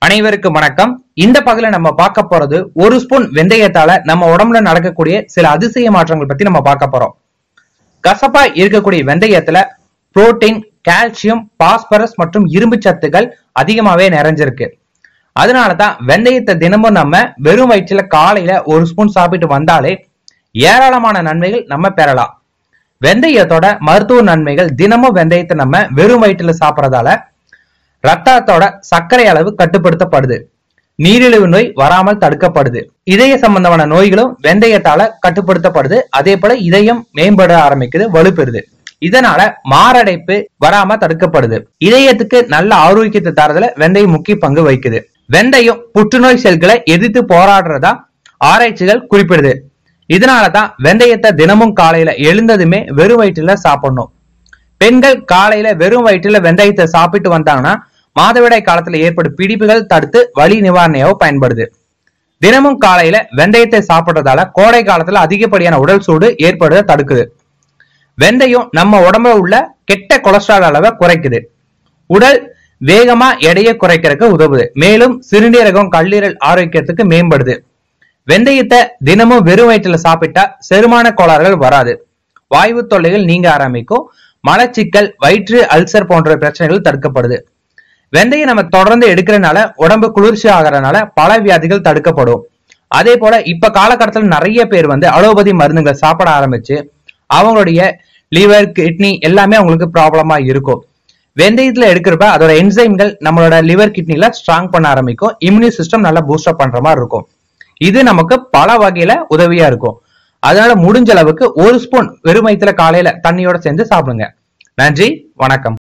அனைவருக்கும் வணக்கம் இந்த பகுதியில நம்ம பார்க்க போறது ஒரு ஸ்பூன் வெந்தயத்தால நம்ம உடம்புல நடக்கக்கூடிய சில அதிசய மாற்றங்கள் பத்தி நம்ம பார்க்க போறோம் கசப்பா இருக்கக்கூடிய வெந்தயத்துல புரோட்டீன் கால்சியம் பாஸ்பரஸ் மற்றும் இரும்பு சத்துக்கள் அதிகமாவே நிறைஞ்சிருக்கு அதனாலதான் வெந்தயத்தை தினமும் நம்ம வெறும் வயிற்றுல காலையில ஒரு ஸ்பூன் சாப்பிட்டு வந்தாலே ஏராளமான நன்மைகள் நம்ம பெறலாம் வெந்தயத்தோட மருத்துவ நன்மைகள் தினமும் வெந்தயத்தை நம்ம வெறும் வயிற்றுல சாப்பிடறதால ரத்தத்தோட சர்க்கரை அளவு கட்டுப்படுத்தப்படுது நீரிழிவு நோய் வராமல் தடுக்கப்படுது இதய சம்பந்தமான நோய்களும் வெந்தயத்தால கட்டுப்படுத்தப்படுது அதே போல இதயம் மேம்பட ஆரம்பிக்குது வலுப்பெறுது இதனால மாரடைப்பு வராம தடுக்கப்படுது இதயத்துக்கு நல்ல ஆரோக்கியத்தை தரதுல வெந்தயம் முக்கிய பங்கு வகிக்குது வெந்தயம் புற்றுநோய் செல்களை எதிர்த்து போராடுறதா ஆராய்ச்சிகள் குறிப்பிடுது இதனாலதான் வெந்தயத்தை தினமும் காலையில எழுந்ததுமே வெறும் வயிற்றுல சாப்பிடணும் பெண்கள் காலையில வெறும் வயிற்றுல வெந்தயத்தை சாப்பிட்டு வந்தாங்கன்னா மாதவிடாய் காலத்துல ஏற்படும் பிடிப்புகள் தடுத்து வலி நிவாரணையாவோ பயன்படுது தினமும் காலையில வெந்தயத்தை சாப்பிடுறதால கோடை காலத்துல அதிகப்படியான உடல் சூடு ஏற்படுவதை தடுக்குது வெந்தயம் நம்ம உடம்புல உள்ள கெட்ட கொலஸ்ட்ரால் அளவை குறைக்குது உடல் வேகமா எடையை குறைக்கிறதுக்கு உதவுது மேலும் சிறுநீரகம் கல்லீரல் ஆரோக்கியத்துக்கு மேம்படுது வெந்தயத்தை தினமும் வெறும் வயிற்றுல சாப்பிட்டா செரிமான கோளாறுகள் வராது வாயு தொல்லைகள் நீங்க ஆரம்பிக்கும் மலச்சிக்கல் வயிற்று அல்சர் போன்ற பிரச்சனைகள் தடுக்கப்படுது வெந்தயம் நம்ம தொடர்ந்து எடுக்கிறதுனால உடம்பு குளிர்ச்சி ஆகிறதுனால பல வியாதிகள் தடுக்கப்படும் அதே போல இப்ப காலகட்டத்தில் நிறைய பேர் வந்து அலோபதி மருந்துகளை சாப்பிட ஆரம்பிச்சு அவங்களுடைய லிவர் கிட்னி எல்லாமே அவங்களுக்கு ப்ராப்ளமா இருக்கும் வெந்தயத்துல எடுக்கிறப்ப அதோட என்சைம்கள் நம்மளோட லிவர் கிட்னில ஸ்ட்ராங் பண்ண ஆரம்பிக்கும் இம்யூனி சிஸ்டம் நல்லா பூஸ்டப் பண்ற மாதிரி இருக்கும் இது நமக்கு பல வகையில உதவியா இருக்கும் அதனால முடிஞ்ச அளவுக்கு ஒரு ஸ்பூன் வெறும் வயிற்றுல காலையில தண்ணியோட சேர்ந்து சாப்பிடுங்க நன்றி வணக்கம்